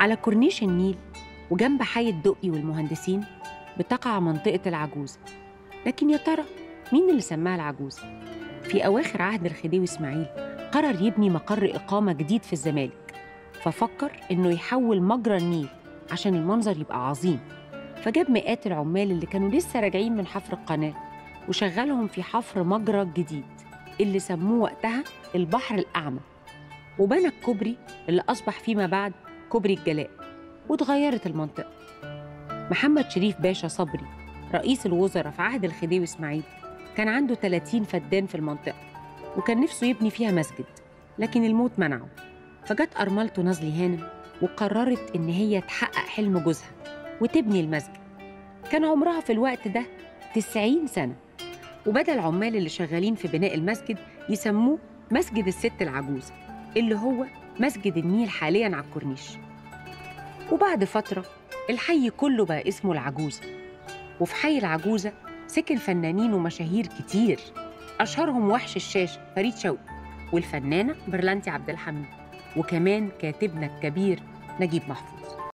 على كورنيش النيل وجنب حي الدقي والمهندسين بتقع منطقة العجوز لكن يا ترى مين اللي سماها العجوز؟ في أواخر عهد الخديوي إسماعيل قرر يبني مقر إقامة جديد في الزمالك ففكر إنه يحول مجرى النيل عشان المنظر يبقى عظيم فجاب مئات العمال اللي كانوا لسه راجعين من حفر القناة وشغلهم في حفر مجرى جديد اللي سموه وقتها البحر الأعمى وبنى الكوبري اللي أصبح فيما بعد كوبري الجلاء واتغيرت المنطقة محمد شريف باشا صبري رئيس الوزراء في عهد الخديوي إسماعيل كان عنده 30 فدان في المنطقة وكان نفسه يبني فيها مسجد لكن الموت منعه فجت أرملته نزلي هانم وقررت إن هي تحقق حلم جوزها وتبني المسجد كان عمرها في الوقت ده 90 سنة وبدأ العمال اللي شغالين في بناء المسجد يسموه مسجد الست العجوز اللي هو مسجد النيل حاليا على الكورنيش وبعد فترة الحي كله بقى اسمه العجوزة وفي حي العجوزة سكن فنانين ومشاهير كتير أشهرهم وحش الشاشة فريد شوقي والفنانة برلانتي عبد الحميد وكمان كاتبنا الكبير نجيب محفوظ